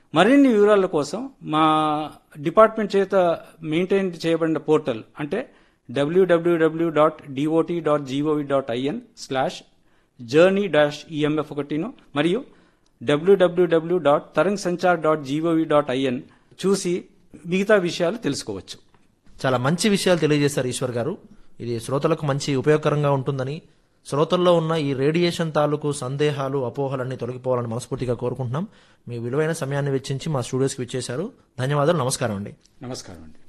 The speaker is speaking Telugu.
మరిన్ని వివరాల కోసం మా డిపార్ట్మెంట్ చేత మెయింటైన్ చేయబడిన పోర్టల్ అంటే WWW dot DOT dot GOV dot IN slash journey dash EMF ఒకటిను మరియు WWW dot Tarang Sanchar dot GOV dot IN చూసి మిగతా విషయాలు తెలుసుకోవచ్చు చాలా మంచి విషయాలు తెలియజేశారు ఈశ్వర్ గారు ఇది శ్రోతలకు మంచి ఉపయోగకరంగా ఉంటుందని శ్రోతల్లో ఉన్న ఈ రేడియేషన్ తాలూకు సందేహాలు అపోహలన్నీ తొలగిపోవాలని మనస్ఫూర్తిగా కోరుకుంటున్నాం మీ విలువైన సమయాన్ని వెచ్చించి మా స్టూడియోస్కి విచ్చేశారు ధన్యవాదాలు నమస్కారం అండి నమస్కారం అండి